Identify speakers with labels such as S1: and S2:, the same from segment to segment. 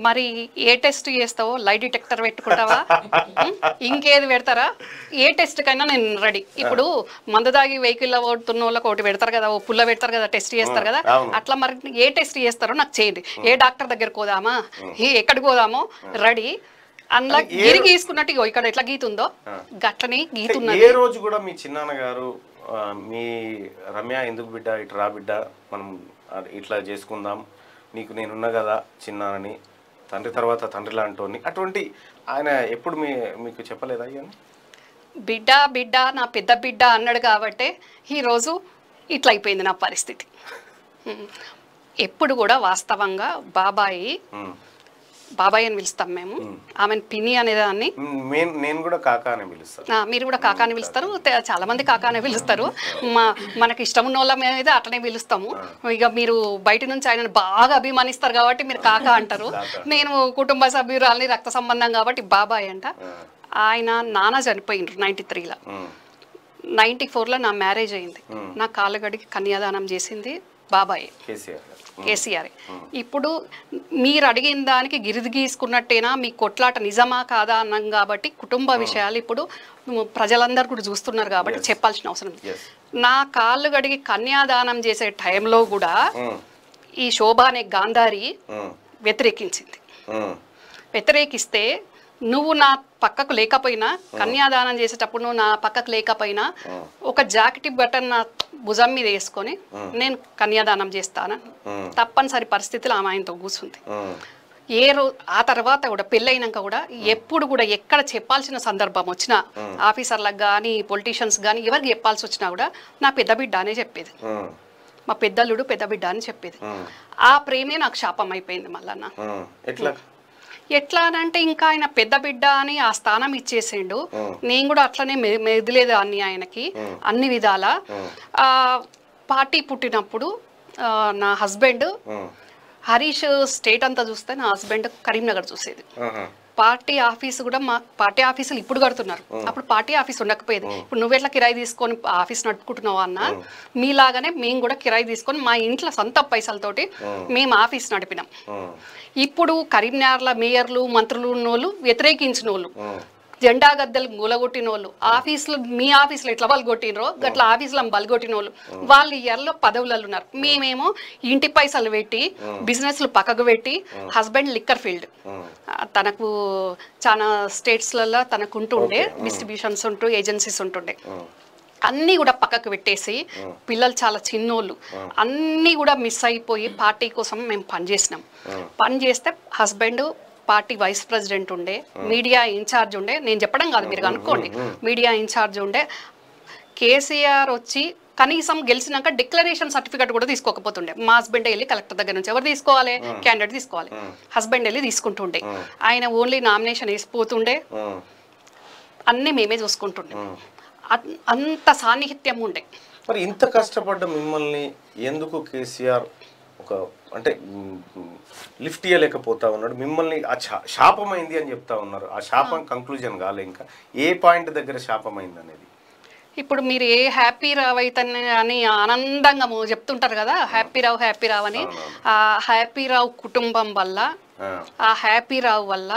S1: మరి ఏ టెస్ట్ చేస్తావో lie detector పెట్టుకుంటావా ఉం? ఇంకేది పెడతారా ఏ టెస్ట్ కైనా నేను రెడీ ఇప్పుడు మందు దాగి వెహికల్ ఓడుతున్న వాళ్ళకి ఒకటి పెడతారు కదా ఓ పుల్ల పెడతారు కదా టెస్ట్ చేస్తారు కదా
S2: అవును.
S1: అట్లా మరి ఏ టెస్ట్ చేస్తారో నాకు చేయండి ఏ డాక్టర్ దగ్గరికి పోదామా ఏ ఎక్కడికి పోదామో రెడీ అందులో గిరి గీసుకున్నట్టు ఇగో ఇక్కడ ఎట్లా గీతుందో గట్లనే గీతున్నది
S2: ఏ రోజు కూడా మీ చిన్నాన్న గారు ఆ, మీ రమ్య ఎందుకు బిడ్డ ఇటు రా బిడ్డ మనం ఆ, ఇట్లా చేసుకుందాం నీకు నేనున్నా కదా చిన్నానని తండ్రి తర్వాత తండ్రి లాంటోని అటువంటి ఆయన ఎప్పుడు మీ మీకు చెప్పలేదా ఇవన్నీ
S1: బిడ్డ బిడ్డ నా పెద్ద బిడ్డ అన్నాడు కాబట్టి ఈరోజు ఇట్లా అయిపోయింది నా పరిస్థితి ఉం. ఎప్పుడు కూడా వాస్తవంగా బాబాయి
S2: ఉమ్.
S1: బాబాయ్ అని పిలుస్తాం మేము ఆమెను పిన్ని అనేదాన్ని
S2: నేను నేను కూడా కాకా అని పిలుస్తాను
S1: ఆ, మీరు కూడా కాకాని పిలుస్తారు తె- చాలా మంది కాకానే పిలుస్తారు మా మనకి ఇష్టం ఉన్న వాళ్ళ మీద అట్లనే పిలుస్తాము ఇక మీరు బయట నుంచి ఆయనను బాగా అభిమానిస్తారు కాబట్టి మీరు కాకా అంటారు నేను కుటుంబ సభ్యురాలని రక్త సంబంధం కాబట్టి బాబాయ్ అంట ఆయన నాన్న చనిపోయిండ్రు నైంటీ త్రీలో
S2: ఉమ్.
S1: నైంటీ ఫోర్లో నా మ్యారేజ్ అయింది నా కాళ్ళగడికి కన్యాదానం చేసింది బాబాయ్
S2: కేసీఆర్ గారు
S1: కేసీఆర్ ఇప్పుడు మీరు అడిగిన దానికి గిరిది గీసుకున్నట్టేనా మీ కొట్లాట నిజమా కాదా అన్నాం కాబట్టి కుటుంబ విషయాలు ఇప్పుడు ప్రజలందరూ కూడా చూస్తున్నారు కాబట్టి చెప్పాల్సిన అవసరం లేదు.
S2: Yes.
S1: నా కాళ్ళు గడిగి కన్యాదానం చేసే టైంలో కూడా
S2: ఉమ్.
S1: ఈ శోభ అనే గాంధారి
S2: ఉమ్.
S1: వ్యతిరేకించింది
S2: ఉమ్.
S1: వ్యతిరేకిస్తే నువ్వు నా పక్కకు లేకపోయినా కన్యాదానం చేసేటప్పుడు నువ్వు నా పక్కకు లేకపోయినా ఒక జాకెట్ బటన్ నా భుజం మీద వేసుకొని నేను కన్యాదానం చేస్తాను తప్పనిసరి పరిస్థితులు ఆమె ఆయనతో కూర్చుంది
S2: ఉమ్.
S1: ఏ రోజు ఆ తర్వాత కూడా పెళ్ళైనాక కూడా ఎప్పుడు కూడా ఎక్కడ చెప్పాల్సిన సందర్భం వచ్చినా ఆఫీసర్లకు కానీ పొలిటీషియన్స్ కానీ ఎవరికి చెప్పాల్సి వచ్చినా కూడా నా పెద్ద బిడ్డ అనే చెప్పేది
S2: ఉమ్.
S1: మా పెద్దల్లుడు పెద్ద బిడ్డ అని చెప్పేది
S2: ఉమ్.
S1: ఆ ప్రేమే నాకు శాపం అయిపోయింది మళ్ళన్న
S2: ఉమ్. ఎట్లా
S1: ఎట్లా అంటే ఇంకా ఆయన పెద్ద బిడ్డ అని ఆ స్థానం ఇచ్చేసిండు నేను కూడా అట్లనే మె- మెదిలేదు అన్ని ఆయనకి అన్ని విధాల ఆ, పార్టీ పుట్టినప్పుడు ఆ, నా హస్బెండ్
S2: ఉమ్.
S1: హరీష్ స్టేట్ అంతా చూస్తే నా హస్బెండ్ కరీంనగర్ చూసేది
S2: ఆహా.
S1: పార్టీ ఆఫీస్ కూడా మా పార్టీ ఆఫీసులు ఇప్పుడు కడుతున్నారు అప్పుడు పార్టీ ఆఫీస్ ఉండకపోయేది ఇప్పుడు నువ్వు ఎట్లా కిరాయి తీసుకొని ఆఫీస్ నడుపుకుంటున్నావు అన్న మీలాగానే మేము కూడా కిరాయి తీసుకొని మా ఇంట్లో సొంత పైసలతోటి మేము ఆఫీస్ నడిపినాం
S2: ఉమ్.
S1: ఇప్పుడు కరీంనగర్ల మేయర్లు మంత్రులు ఉన్నోళ్ళు వ్యతిరేకించిన వాళ్ళు
S2: ఉమ్.
S1: జెండా గద్దెలు మూలగొట్టిన వాళ్ళు ఆఫీసులు మీ ఆఫీసులో ఎట్లా వాళ్ళు కొట్టినరో గట్ల ఆఫీసులో బలగొట్టిన వాళ్ళు వాళ్ళు ఇయర్లో పదవులలో ఉన్నారు మేమేమో ఇంటి పైసలు పెట్టి బిజినెస్లు పక్కకు పెట్టి హస్బెండ్ లిక్కర్ ఫీల్డ్ తనకు చాలా స్టేట్స్లలో తనకు ఉంటుండే డిస్ట్రిబ్యూషన్స్ ఉంటూ ఏజెన్సీస్ ఉంటుండే అన్నీ కూడా పక్కకు పెట్టేసి పిల్లలు చాలా చిన్నోళ్ళు అన్నీ కూడా మిస్ అయిపోయి పార్టీ కోసం మేము పనిచేసినాం పని చేస్తే హస్బెండ్ పార్టీ వైస్ ప్రెసిడెంట్ ఉండే మీడియా ఇన్ఛార్జ్ ఉండే నేను చెప్పడం కాదు మీరు అనుకోండి మీడియా ఇన్ఛార్జ్ ఉండే కేసీఆర్ వచ్చి కనీసం గెలిచినాక డిక్లరేషన్ సర్టిఫికేట్ కూడా తీసుకోకపోతుండే మా హస్బెండ్ వెళ్ళి కలెక్టర్ దగ్గర నుంచి ఎవరు తీసుకోవాలి క్యాండిడేట్ తీసుకోవాలి హస్బెండ్ వెళ్ళి తీసుకుంటుండే ఆయన ఓన్లీ నామినేషన్ వేసిపోతుండే
S2: ఉమ్.
S1: అన్నీ మేమే చూసుకుంటుండే అన్- అంత సాన్నిహిత్యం ఉండే
S2: మరి ఇంత కష్టపడ్డ మిమ్మల్ని ఎందుకు కేసీఆర్ ఒక అంటే లిఫ్ట్ ఇవ్వలేకపోతా ఉన్నాడు మిమ్మల్ని ఆ శా- శాపమైంది అని చెప్తా ఉన్నారు ఆ శాపం కంక్లూజన్ కాలే ఇంకా ఏ పాయింట్ దగ్గర శాపమైంది అనేది
S1: ఇప్పుడు మీరు ఏ హ్యాపీ రావ్ అయితేనే అని ఆనందంగా మో- చెప్తుంటారు కదా హ్యాపీ రావ్ హ్యాపీ రావ్ అని ఆ హ్యాపీ రావ్ కుటుంబం వల్ల
S2: ఆ,
S1: ఆ హ్యాపీ రావ్ వల్ల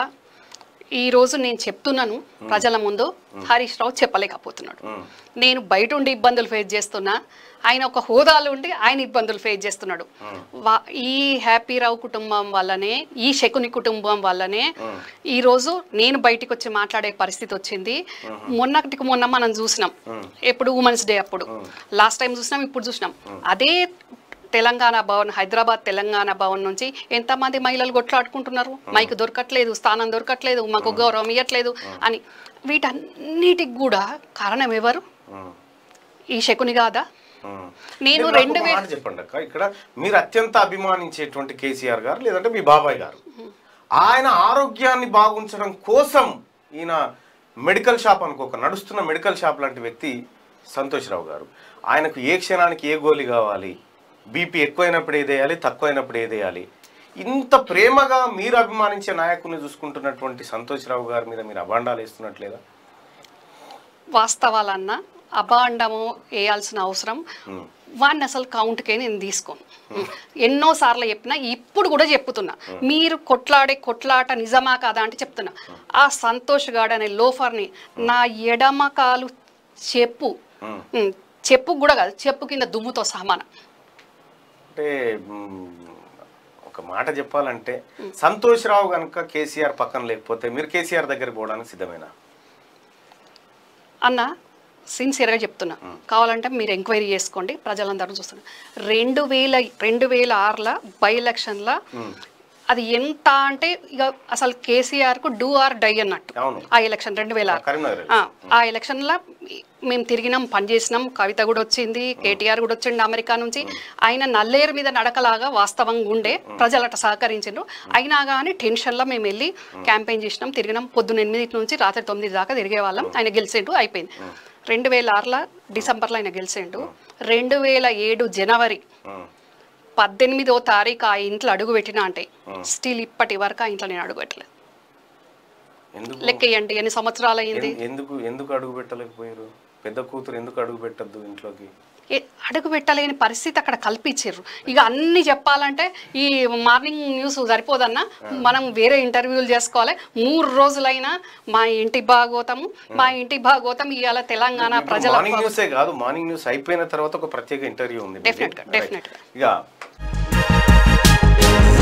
S1: ఈ రోజు నేను చెప్తున్నాను ప్రజల ముందు హరీష్ రావు చెప్పలేకపోతున్నాడు
S2: ఉమ్,
S1: నేను బయట ఉండి ఇబ్బందులు ఫేస్ చేస్తున్నా ఆయన ఒక హోదాలో ఉండి ఆయన ఇబ్బందులు ఫేస్ చేస్తున్నాడు వా- ఈ హ్యాపీ రావు కుటుంబం వల్లనే ఈ శకుని కుటుంబం వల్లనే ఈ రోజు నేను బయటికి వచ్చి మాట్లాడే పరిస్థితి వచ్చింది మొన్నటికి మొన్న మనం చూసినాం ఎప్పుడు ఉమెన్స్ డే అప్పుడు లాస్ట్ టైం చూసినాం ఇప్పుడు చూసినాం అదే తెలంగాణ భవన్ హైదరాబాద్ తెలంగాణ భవన్ నుంచి ఎంతమంది మహిళలు కొట్లాడుకుంటున్నారు మైకు దొరకట్లేదు స్థానం దొరకట్లేదు మాకు గౌరవం ఇవ్వట్లేదు అని వీటన్నిటికి కూడా కారణం ఎవరు
S2: ఉమ్,
S1: ఈ శకుని కాదా
S2: ఉమ్.
S1: నేను
S2: నాకు
S1: రెండు
S2: ఒక
S1: వే
S2: మాట చెప్పండి అక్క ఇక్కడ మీరు అత్యంత అభిమానించేటువంటి కేసీఆర్ గారు లేదంటే మీ బాబాయ్ గారు ఆయన ఆరోగ్యాన్ని బాగుంచడం కోసం ఈయన మెడికల్ షాప్ అనుకోక నడుస్తున్న మెడికల్ షాప్ లాంటి వ్యక్తి సంతోష్రావు గారు ఆయనకు ఏ క్షణానికి ఏ గోలి కావాలి బీపీ ఎక్కువైనప్పుడు ఏదేయాలి తక్కువైనప్పుడు ఏదేయాలి ఇంత ప్రేమగా మీరు అభిమానించే నాయకుల్ని చూసుకుంటున్నటువంటి సంతోష్రావు గారి మీద మీరు అభాండాలు వేస్తున్నట్లేదా
S1: వాస్తవాలన్నా అబాండము వేయాల్సిన అవసరం
S2: ఉమ్.
S1: వాడిని అసలు కౌంట్కే నేను తీసుకోను ఎన్నో సార్లు చెప్పినా ఇప్పుడు కూడా చెప్తున్నా మీరు కొట్లాడే కొట్లాట నిజమా కాదా అంటే చెప్తున్నా ఆ సంతోష్ గాడ్ అనే లోఫర్ని నా ఎడమ కాలు చెప్పు ఉమ్, చెప్పు కూడా కాదు చెప్పు కింద దుమ్ముతో సమానం
S2: అంటే మ్, ఒక మాట చెప్పాలంటే సంతోష్ రావు కనుక కేసీఆర్ పక్కన లేకపోతే మీరు కేసీఆర్ దగ్గరికి పోవడానికి సిద్ధమేనా
S1: అన్న సిన్సియర్గా చెప్తున్నా కావాలంటే మీరు ఎంక్వైరీ చేసుకోండి ప్రజలందరూ చూస్తున్నారు రెండు వేల రెండు వేల ఆరులో బై ఎలక్షన్లో అది ఎంత అంటే ఇక అసలు కేసీఆర్కు డూ ఆర్ డై అన్నట్టు
S2: అవును
S1: ఆ ఎలక్షన్ రెండు వేల ఆరు
S2: కరీంనగర్
S1: ఆ, ఆ ఎలక్షన్లో మేము తిరిగినాం పనిచేసినాం కవిత కూడా వచ్చింది కేటీఆర్ కూడా వచ్చిండు అమెరికా నుంచి ఆయన నల్లేరు మీద నడకలాగా వాస్తవంగా ఉండే ప్రజలట సహకరించిండ్రు అయినా కానీ టెన్షన్లో మేము వెళ్ళి క్యాంపెయిన్ చేసినాం తిరిగినాం పొద్దున్న ఎనిమిది నుంచి రాత్రి తొమ్మిది దాకా తిరిగే వాళ్ళం ఆయన గెలిచిండు అయిపోయింది రెండు వేల ఆరులో డిసెంబర్లో ఆయన గెలిచిండు రెండు వేల ఏడు జనవరి
S2: ఉమ్.
S1: పద్దెనిమిదో తారీఖు ఆ ఇంట్లో అడుగు పెట్టినా అంటే స్టిల్ ఇప్పటి వరకు ఆ ఇంట్లో నేను అడుగు పెట్టలేదు
S2: ఎందుకు
S1: లెక్కేయండి ఎన్ని సంవత్సరాలు అయింది
S2: ఎన్- ఎందుకు ఎందుకు అడుగు పెట్టలేకపోయారు పెద్ద కూతురు ఎందుకు అడుగు పెట్టద్దు ఇంట్లోకి
S1: ఏ- అడుగు పెట్టలేని పరిస్థితి అక్కడ కల్పించారు ఇక అన్ని చెప్పాలంటే ఈ మార్నింగ్ న్యూస్ సరిపోదన్నా మనం వేరే ఇంటర్వ్యూలు చేసుకోవాలి మూడు రోజులైనా మా ఇంటి భాగోతము మా ఇంటి భాగోతం ఇవాళ తెలంగాణ
S2: ఇప్పుడు
S1: ప్రజల
S2: మార్నింగ్ న్యూసే కాదు మార్నింగ్ న్యూస్ అయిపోయిన తర్వాత ఒక ప్రత్యేక ఇంటర్వ్యూ ఉంది మీది.
S1: Definite గా,
S2: Right.
S1: definite గా.
S2: ఇక